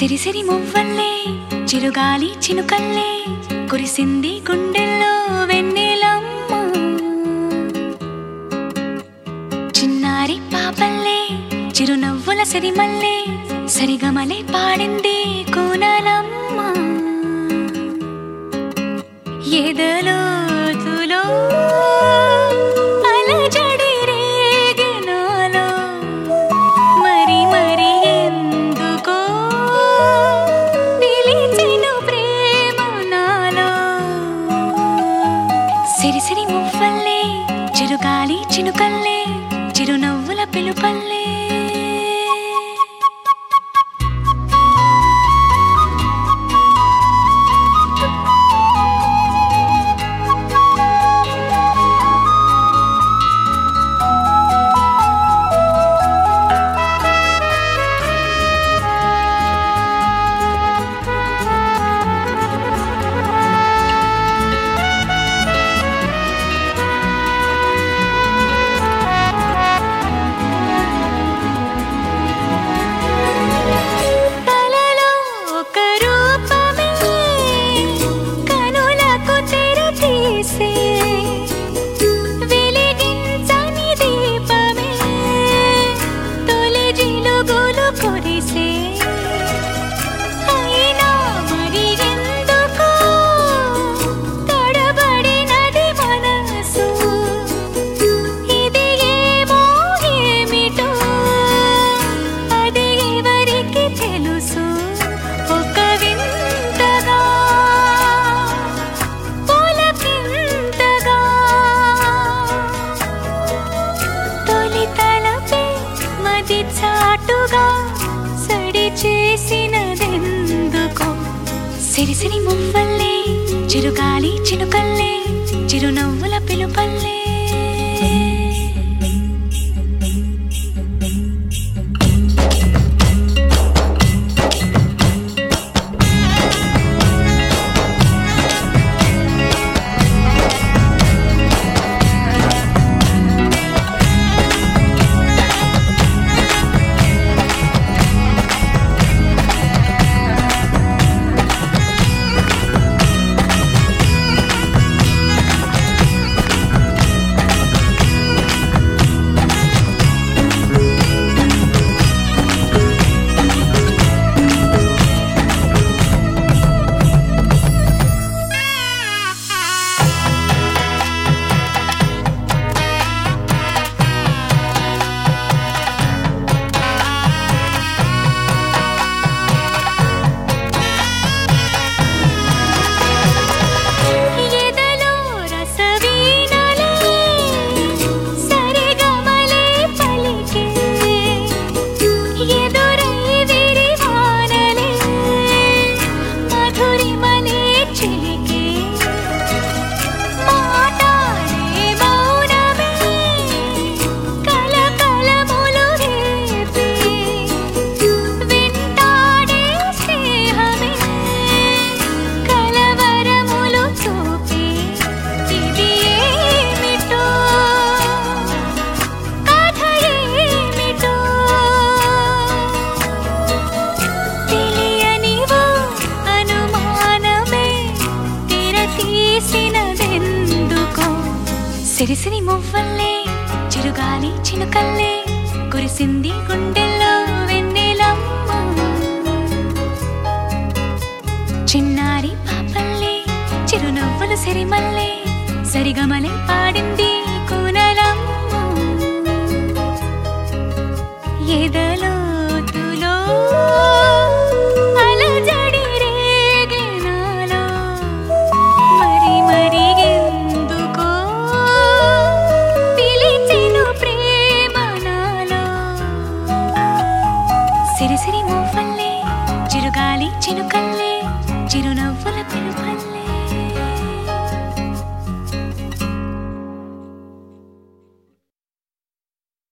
సిరిసిరి మువ్వల్లే చిరుగాలి చినుకల్లే కురిసింది గుండెల్లో వెన్నెలమ్మ చిన్నారి పాపల్లే చిరునవ్వుల సిరిమల్లే సరిగమలే పాడింది కూనలమ్మ ఎదలోతులో అలజడి రేగినాలో మరి మరి ఎందుకో పిలిచెను ప్రేమ నాలో సిరిసిరి మువ్వల్లే చిరుగాలి చినుకల్లే చిరునవ్వుల పిలుపల్లే కలలో ఒక రూపమే కనులకు తెర తీసే వెలిగించని దీపమే తొలి జిలుగులు కురిసే అయినా మరి ఎందుకో తడబడినది మనసు ఇది ఏమో ఏమిటో అది ఎవరికి తెలుసు ఒక వింతగా పులకింతగా తొలి తలపే మది చాటుగా సడి చేసినదెందుకో సిరిసిరి మువ్వల్లే చిరుగాలి చినుకల్లే చిరునవ్వుల పిలుపల్లే ఎదలో రసవీణలే సరిగమలే పలికే ఎదురై విరివానలే మధురిమలే చిలికే మాటాడే మౌనమే కలకలములు రేపే వింటాడే స్నేహమే కలవరములు చూపే ఇది ఏమిటో కథ ఏమిటో తెలియనివో అనుమానమే తెర తీసినదెందుకో సిరిసిరి మువ్వల్లే చిరుగాలి చినుకల్లే కురిసింది గుండెల్లో వెన్నెలమ్మ చిన్నారి పాపల్లే చిరునవ్వులు సిరిమల్లే సరిగమలే పాడింది